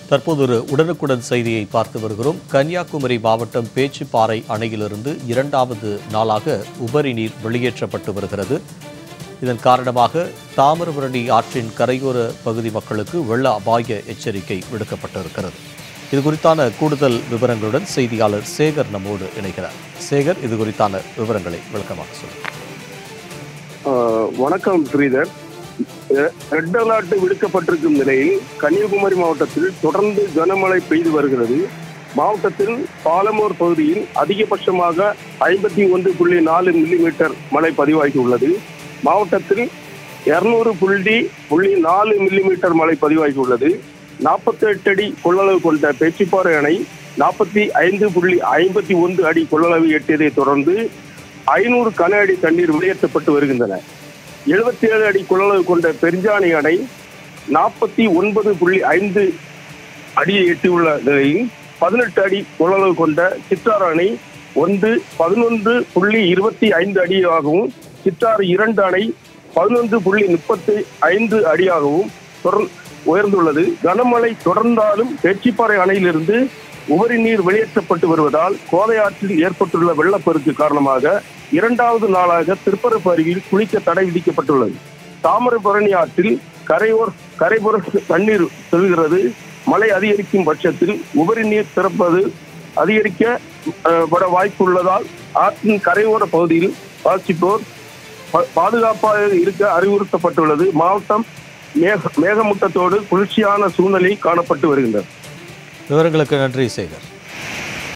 தற்போது ஒரு உடனுக்குடன் செய்தியை பார்த்து வருகிறோம் கன்னியாகுமரி மாவட்டம் பேச்சிப்பாறை அணையிலிருந்து இரண்டாவது நாளாக உபரி நீர் வெளியேற்றப்பட்டு வருகிறது இதன் காரணமாக தாமிரபரணி ஆற்றின் கரையோர பகுதி மக்களுக்கு வெள்ள அபாய எச்சரிக்கை விடுக்கப்பட்டிருக்கிறது இது குறித்தான கூடுதல் விவரங்களுடன் செய்தியாளர் சேகர் நம்மோடு இணைகிறார் சேகர் இது குறித்தான விவரங்களை விளக்கமாக சொல்லுங்கள் ஆஹ் வணக்கம் ஸ்ரீதர் அஹ் ரெட் அலர்ட் விடுக்கப்பட்டிருக்கும் நிலையில் கன்னியாகுமரி மாவட்டத்தில் தொடர்ந்து கனமழை பெய்து வருகிறது மாவட்டத்தில் பாலமூர் பகுதியில் அதிகபட்சமாக ஐம்பத்தி ஒன்று புள்ளி நாலு மில்லிமீட்டர் மழை பதிவாகியுள்ளது மாவட்டத்தில் இருநூறு புள்ளி புள்ளி நாலு மில்லிமீட்டர் மழை பதிவாகியுள்ளது நாற்பத்தி எட்டு அடி கொள்ளளவு கொண்ட பேச்சிப்பாறை அணை நாற்பத்தி ஐந்து புள்ளி ஐம்பத்தி ஒன்று அடி கொள்ளளவு எட்டியதை தொடர்ந்து ஐநூறு கன அடி தண்ணீர் வெளியேற்றப்பட்டு வருகின்றன எழுபத்தி ஏழு அடி கொள்ளளவு கொண்ட பெருஞ்சாணி அணை நாற்பத்தி ஒன்பது புள்ளி ஐந்து அடியை எட்டியுள்ள நிலையில் பதினெட்டு அடி கொள்ளளவு கொண்ட சிற்றாறு அணை ஒன்று பதினொன்று புள்ளி இருபத்தி ஐந்து அடியாகவும் சிற்றாறு இரண்டு அணை பதினொன்று புள்ளி முப்பத்தி ஐந்து அடியாகவும் தொடர் உயர்ந்துள்ளது கனமழை தொடர்ந்தாலும் பேச்சிப்பாறை அணையிலிருந்து உபரி நீர் வெளியேற்றப்பட்டு வருவதால் கோதை ஆற்றில் ஏற்பட்டுள்ள வெள்ளப்பெருக்கு காரணமாக இரண்டாவது நாளாக திருப்பரப்பு அருவியில் குளிக்க தடை விதிக்கப்பட்டுள்ளது தாமிரபரணி ஆற்றில் கரையோர் கரைபுற தண்ணீர் செல்கிறது மழை அதிகரிக்கும் பட்சத்தில் உபரி நீர் திறப்பது அதிகரிக்க அஹ், பட வாய்ப்புள்ளதால் ஆற்றின் கரையோர பகுதியில் வாசிப்போர் பா- பாதுகாப்பாக இருக்க அறிவுறுத்தப்பட்டுள்ளது மாவட்டம் மேக மேகமூட்டத்தோடு குளிர்ச்சியான சூழ்நிலை காணப்பட்டு வருகின்றது விவரங்களுக்கு நன்றி சேகர்